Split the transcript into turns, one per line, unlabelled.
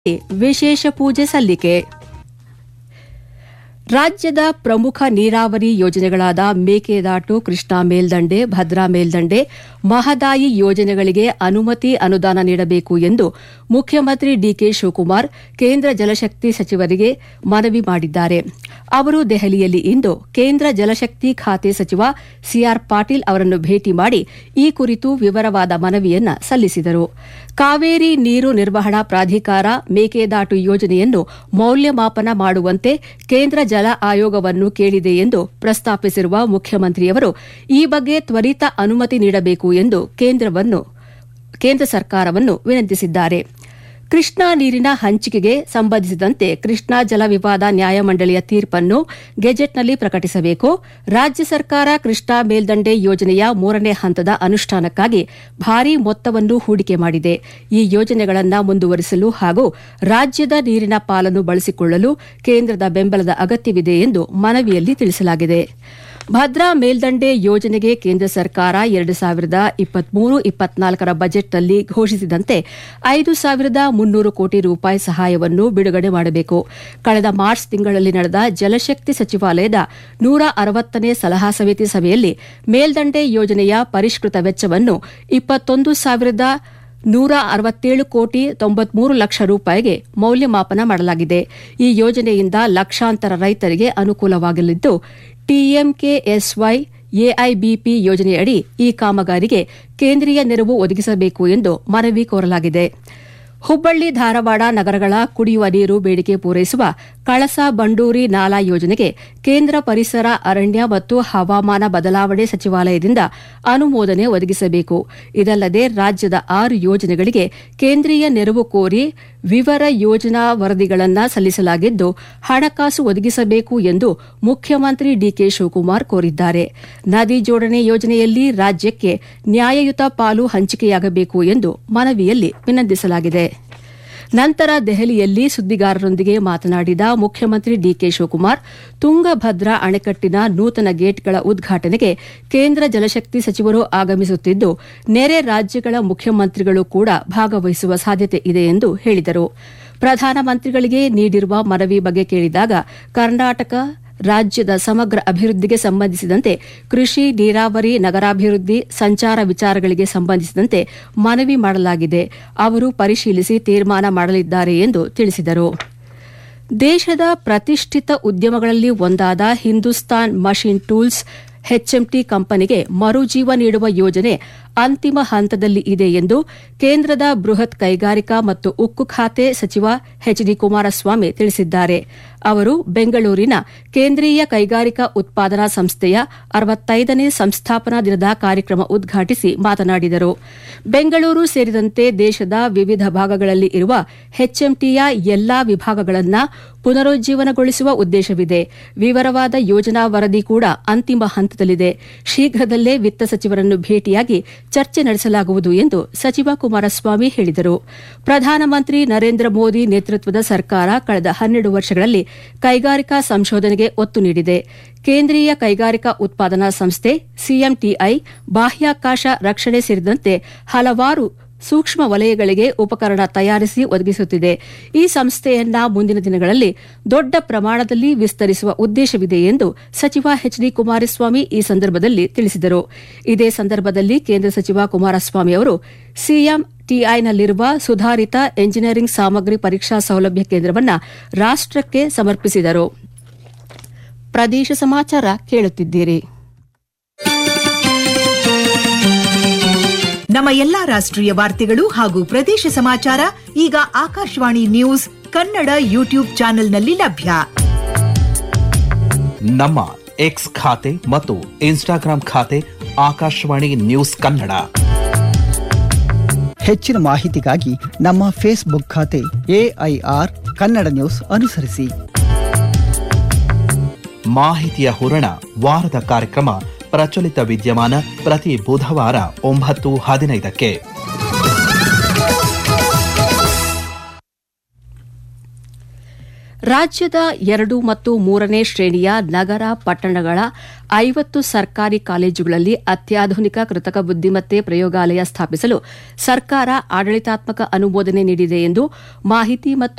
ವಿಶೇಷ ಪೂಜೆ ಸಲ್ಲಿಕೆ ರಾಜ್ಯದ ಪ್ರಮುಖ ನೀರಾವರಿ ಯೋಜನೆಗಳಾದ ಮೇಕೆದಾಟು ಕೃಷ್ಣಾ ಮೇಲ್ದಂಡೆ ಭದ್ರಾ ಮೇಲ್ದಂಡೆ ಮಹದಾಯಿ ಯೋಜನೆಗಳಿಗೆ ಅನುಮತಿ ಅನುದಾನ ನೀಡಬೇಕು ಎಂದು ಮುಖ್ಯಮಂತ್ರಿ ಡಿಕೆ ಶಿವಕುಮಾರ್ ಕೇಂದ್ರ ಜಲಶಕ್ತಿ ಸಚಿವರಿಗೆ ಮನವಿ ಮಾಡಿದ್ದಾರೆ ಅವರು ದೆಹಲಿಯಲ್ಲಿ ಇಂದು ಕೇಂದ್ರ ಜಲಶಕ್ತಿ ಖಾತೆ ಸಚಿವ ಸಿಆರ್ ಪಾಟೀಲ್ ಅವರನ್ನು ಭೇಟಿ ಮಾಡಿ ಈ ಕುರಿತು ವಿವರವಾದ ಮನವಿಯನ್ನ ಸಲ್ಲಿಸಿದರು ಕಾವೇರಿ ನೀರು ನಿರ್ವಹಣಾ ಪ್ರಾಧಿಕಾರ ಮೇಕೆದಾಟು ಯೋಜನೆಯನ್ನು ಮೌಲ್ಯಮಾಪನ ಮಾಡುವಂತೆ ಕೇಂದ್ರ ಜಲ ಆಯೋಗವನ್ನು ಕೇಳಿದೆ ಎಂದು ಪ್ರಸ್ತಾಪಿಸಿರುವ ಮುಖ್ಯಮಂತ್ರಿಯವರು ಈ ಬಗ್ಗೆ ತ್ವರಿತ ಅನುಮತಿ ನೀಡಬೇಕು ಎಂದು ಕೇಂದ್ರವನ್ನು ಕೇಂದ್ರ ಸರ್ಕಾರವನ್ನು ವಿನಂತಿಸಿದ್ದಾರೆ ಕೃಷ್ಣಾ ನೀರಿನ ಹಂಚಿಕೆಗೆ ಸಂಬಂಧಿಸಿದಂತೆ ಕೃಷ್ಣಾ ಜಲ ವಿವಾದ ನ್ಯಾಯಮಂಡಳಿಯ ತೀರ್ಪನ್ನು ಗೆಜೆಟ್ನಲ್ಲಿ ಪ್ರಕಟಿಸಬೇಕು ರಾಜ್ಯ ಸರ್ಕಾರ ಕೃಷ್ಣಾ ಮೇಲ್ದಂಡೆ ಯೋಜನೆಯ ಮೂರನೇ ಹಂತದ ಅನುಷ್ಠಾನಕ್ಕಾಗಿ ಭಾರೀ ಮೊತ್ತವನ್ನು ಹೂಡಿಕೆ ಮಾಡಿದೆ ಈ ಯೋಜನೆಗಳನ್ನು ಮುಂದುವರಿಸಲು ಹಾಗೂ ರಾಜ್ಯದ ನೀರಿನ ಪಾಲನ್ನು ಬಳಸಿಕೊಳ್ಳಲು ಕೇಂದ್ರದ ಬೆಂಬಲದ ಅಗತ್ಯವಿದೆ ಎಂದು ಮನವಿಯಲ್ಲಿ ತಿಳಿಸಲಾಗಿದೆ ಭದ್ರಾ ಮೇಲ್ದಂಡೆ ಯೋಜನೆಗೆ ಕೇಂದ್ರ ಸರ್ಕಾರ ಎರಡು ಸಾವಿರದ ಇಪ್ಪತ್ಮೂರು ಇಪ್ಪತ್ನಾಲ್ಕರ ಬಜೆಟ್ನಲ್ಲಿ ಘೋಷಿಸಿದಂತೆ ಐದು ಸಾವಿರದ ಮುನ್ನೂರು ಕೋಟಿ ರೂಪಾಯಿ ಸಹಾಯವನ್ನು ಬಿಡುಗಡೆ ಮಾಡಬೇಕು ಕಳೆದ ಮಾರ್ಚ್ ತಿಂಗಳಲ್ಲಿ ನಡೆದ ಜಲಶಕ್ತಿ ಸಚಿವಾಲಯದ ನೂರ ಅರವತ್ತನೇ ಸಲಹಾ ಸಮಿತಿ ಸಭೆಯಲ್ಲಿ ಮೇಲ್ದಂಡೆ ಯೋಜನೆಯ ಪರಿಷ್ಕೃತ ವೆಚ್ಚವನ್ನು ಇಪ್ಪತ್ತೊಂದು ಸಾವಿರದ ನೂರ ಅರವತ್ತೇಳು ಕೋಟಿ ತೊಂಬತ್ಮೂರು ಲಕ್ಷ ರೂಪಾಯಿಗೆ ಮೌಲ್ಯಮಾಪನ ಮಾಡಲಾಗಿದೆ ಈ ಯೋಜನೆಯಿಂದ ಲಕ್ಷಾಂತರ ರೈತರಿಗೆ ಅನುಕೂಲವಾಗಲಿದ್ದು ಟಿಎಂಕೆಎಸ್ವೈ ಎಐಬಿಪಿ ಯೋಜನೆಯಡಿ ಈ ಕಾಮಗಾರಿಗೆ ಕೇಂದ್ರೀಯ ನೆರವು ಒದಗಿಸಬೇಕು ಎಂದು ಮನವಿ ಕೋರಲಾಗಿದೆ ಹುಬ್ಬಳ್ಳಿ ಧಾರವಾಡ ನಗರಗಳ ಕುಡಿಯುವ ನೀರು ಬೇಡಿಕೆ ಪೂರೈಸುವ ಕಳಸಾ ಬಂಡೂರಿ ನಾಲಾ ಯೋಜನೆಗೆ ಕೇಂದ್ರ ಪರಿಸರ ಅರಣ್ಯ ಮತ್ತು ಹವಾಮಾನ ಬದಲಾವಣೆ ಸಚಿವಾಲಯದಿಂದ ಅನುಮೋದನೆ ಒದಗಿಸಬೇಕು ಇದಲ್ಲದೆ ರಾಜ್ಯದ ಆರು ಯೋಜನೆಗಳಿಗೆ ಕೇಂದ್ರೀಯ ನೆರವು ಕೋರಿ ವಿವರ ಯೋಜನಾ ವರದಿಗಳನ್ನು ಸಲ್ಲಿಸಲಾಗಿದ್ದು ಹಣಕಾಸು ಒದಗಿಸಬೇಕು ಎಂದು ಮುಖ್ಯಮಂತ್ರಿ ಡಿಕೆ ಶಿವಕುಮಾರ್ ಕೋರಿದ್ದಾರೆ ನದಿ ಜೋಡಣೆ ಯೋಜನೆಯಲ್ಲಿ ರಾಜ್ಯಕ್ಕೆ ನ್ಯಾಯಯುತ ಪಾಲು ಹಂಚಿಕೆಯಾಗಬೇಕು ಎಂದು ಮನವಿಯಲ್ಲಿ ವಿನಂತಿಸಲಾಗಿದೆ ನಂತರ ದೆಹಲಿಯಲ್ಲಿ ಸುದ್ದಿಗಾರರೊಂದಿಗೆ ಮಾತನಾಡಿದ ಮುಖ್ಯಮಂತ್ರಿ ಡಿಕೆ ಶಿವಕುಮಾರ್ ತುಂಗಭದ್ರಾ ಅಣೆಕಟ್ಟಿನ ನೂತನ ಗೇಟ್ಗಳ ಉದ್ಘಾಟನೆಗೆ ಕೇಂದ್ರ ಜಲಶಕ್ತಿ ಸಚಿವರು ಆಗಮಿಸುತ್ತಿದ್ದು ನೆರೆ ರಾಜ್ಯಗಳ ಮುಖ್ಯಮಂತ್ರಿಗಳು ಕೂಡ ಭಾಗವಹಿಸುವ ಸಾಧ್ಯತೆ ಇದೆ ಎಂದು ಹೇಳಿದರು ಪ್ರಧಾನಮಂತ್ರಿಗಳಿಗೆ ನೀಡಿರುವ ಮನವಿ ಬಗ್ಗೆ ಕೇಳಿದಾಗ ಕರ್ನಾಟಕ ರಾಜ್ಯದ ಸಮಗ್ರ ಅಭಿವೃದ್ಧಿಗೆ ಸಂಬಂಧಿಸಿದಂತೆ ಕೃಷಿ ನೀರಾವರಿ ನಗರಾಭಿವೃದ್ಧಿ ಸಂಚಾರ ವಿಚಾರಗಳಿಗೆ ಸಂಬಂಧಿಸಿದಂತೆ ಮನವಿ ಮಾಡಲಾಗಿದೆ ಅವರು ಪರಿಶೀಲಿಸಿ ತೀರ್ಮಾನ ಮಾಡಲಿದ್ದಾರೆ ಎಂದು ತಿಳಿಸಿದರು ದೇಶದ ಪ್ರತಿಷ್ಠಿತ ಉದ್ಯಮಗಳಲ್ಲಿ ಒಂದಾದ ಹಿಂದೂಸ್ತಾನ್ ಮಷಿನ್ ಟೂಲ್ಸ್ ಎಚ್ಎಂಟಿ ಕಂಪನಿಗೆ ಮರುಜೀವ ನೀಡುವ ಯೋಜನೆ ಅಂತಿಮ ಹಂತದಲ್ಲಿ ಇದೆ ಎಂದು ಕೇಂದ್ರದ ಬೃಹತ್ ಕೈಗಾರಿಕಾ ಮತ್ತು ಉಕ್ಕು ಖಾತೆ ಸಚಿವ ಎಚ್ ಡಿ ಕುಮಾರಸ್ವಾಮಿ ತಿಳಿಸಿದ್ದಾರೆ ಅವರು ಬೆಂಗಳೂರಿನ ಕೇಂದ್ರೀಯ ಕೈಗಾರಿಕಾ ಉತ್ಪಾದನಾ ಸಂಸ್ಥೆಯ ಅರವತ್ತೈದನೇ ಸಂಸ್ಥಾಪನಾ ದಿನದ ಕಾರ್ಯಕ್ರಮ ಉದ್ಘಾಟಿಸಿ ಮಾತನಾಡಿದರು ಬೆಂಗಳೂರು ಸೇರಿದಂತೆ ದೇಶದ ವಿವಿಧ ಭಾಗಗಳಲ್ಲಿ ಇರುವ ಎಚ್ಎಂಟಿಯ ಎಲ್ಲಾ ವಿಭಾಗಗಳನ್ನು ಪುನರುಜ್ಜೀವನಗೊಳಿಸುವ ಉದ್ದೇಶವಿದೆ ವಿವರವಾದ ಯೋಜನಾ ವರದಿ ಕೂಡ ಅಂತಿಮ ಹಂತದಲ್ಲಿದೆ ಶೀಘ್ರದಲ್ಲೇ ವಿತ್ತ ಸಚಿವರನ್ನು ಭೇಟಿಯಾಗಿ ಚರ್ಚೆ ನಡೆಸಲಾಗುವುದು ಎಂದು ಸಚಿವ ಕುಮಾರಸ್ವಾಮಿ ಹೇಳಿದರು ಪ್ರಧಾನಮಂತ್ರಿ ನರೇಂದ್ರ ಮೋದಿ ನೇತೃತ್ವದ ಸರ್ಕಾರ ಕಳೆದ ಹನ್ನೆರಡು ವರ್ಷಗಳಲ್ಲಿ ಕೈಗಾರಿಕಾ ಸಂಶೋಧನೆಗೆ ಒತ್ತು ನೀಡಿದೆ ಕೇಂದ್ರೀಯ ಕೈಗಾರಿಕಾ ಉತ್ಪಾದನಾ ಸಂಸ್ಥೆ ಸಿಎಂಟಿಐ ಬಾಹ್ಯಾಕಾಶ ರಕ್ಷಣೆ ಸೇರಿದಂತೆ ಹಲವಾರು ಸೂಕ್ಷ್ಮ ವಲಯಗಳಿಗೆ ಉಪಕರಣ ತಯಾರಿಸಿ ಒದಗಿಸುತ್ತಿದೆ ಈ ಸಂಸ್ಥೆಯನ್ನ ಮುಂದಿನ ದಿನಗಳಲ್ಲಿ ದೊಡ್ಡ ಪ್ರಮಾಣದಲ್ಲಿ ವಿಸ್ತರಿಸುವ ಉದ್ದೇಶವಿದೆ ಎಂದು ಸಚಿವ ಎಚ್ ಡಿ ಕುಮಾರಸ್ವಾಮಿ ಈ ಸಂದರ್ಭದಲ್ಲಿ ತಿಳಿಸಿದರು ಇದೇ ಸಂದರ್ಭದಲ್ಲಿ ಕೇಂದ್ರ ಸಚಿವ ಕುಮಾರಸ್ವಾಮಿ ಅವರು ಸಿಎಂಟಿಐನಲ್ಲಿರುವ ಸುಧಾರಿತ ಎಂಜಿನಿಯರಿಂಗ್ ಸಾಮಗ್ರಿ ಪರೀಕ್ಷಾ ಸೌಲಭ್ಯ ಕೇಂದ್ರವನ್ನು ರಾಷ್ಟಕ್ಕೆ ಸಮರ್ಪಿಸಿದರು ಪ್ರದೇಶ ಸಮಾಚಾರ ಕೇಳುತ್ತಿದ್ದೀರಿ
ನಮ್ಮ ಎಲ್ಲಾ ರಾಷ್ಟ್ರೀಯ ವಾರ್ತೆಗಳು ಹಾಗೂ ಪ್ರದೇಶ ಸಮಾಚಾರ ಈಗ ಆಕಾಶವಾಣಿ ನ್ಯೂಸ್ ಕನ್ನಡ ಯೂಟ್ಯೂಬ್ ಚಾನೆಲ್ನಲ್ಲಿ ಲಭ್ಯ
ನಮ್ಮ ಎಕ್ಸ್ ಖಾತೆ ಮತ್ತು ಇನ್ಸ್ಟಾಗ್ರಾಂ ಖಾತೆ ಆಕಾಶವಾಣಿ ನ್ಯೂಸ್ ಕನ್ನಡ
ಹೆಚ್ಚಿನ ಮಾಹಿತಿಗಾಗಿ ನಮ್ಮ ಫೇಸ್ಬುಕ್ ಖಾತೆ ಎಐಆರ್ ಕನ್ನಡ ನ್ಯೂಸ್ ಅನುಸರಿಸಿ
ಮಾಹಿತಿಯ ಹೂರಣ ವಾರದ ಕಾರ್ಯಕ್ರಮ ಪ್ರಚಲಿತ ವಿದ್ಯಮಾನ ಪ್ರತಿ ಬುಧವಾರ ಒಂಬತ್ತು ಹದಿನೈದಕ್ಕೆ
ರಾಜ್ಯದ ಎರಡು ಮತ್ತು ಮೂರನೇ ಶ್ರೇಣಿಯ ನಗರ ಪಟ್ಟಣಗಳ ಐವತ್ತು ಸರ್ಕಾರಿ ಕಾಲೇಜುಗಳಲ್ಲಿ ಅತ್ಯಾಧುನಿಕ ಕೃತಕ ಬುದ್ದಿಮತ್ತೆ ಪ್ರಯೋಗಾಲಯ ಸ್ಥಾಪಿಸಲು ಸರ್ಕಾರ ಆಡಳಿತಾತ್ಮಕ ಅನುಮೋದನೆ ನೀಡಿದೆ ಎಂದು ಮಾಹಿತಿ ಮತ್ತು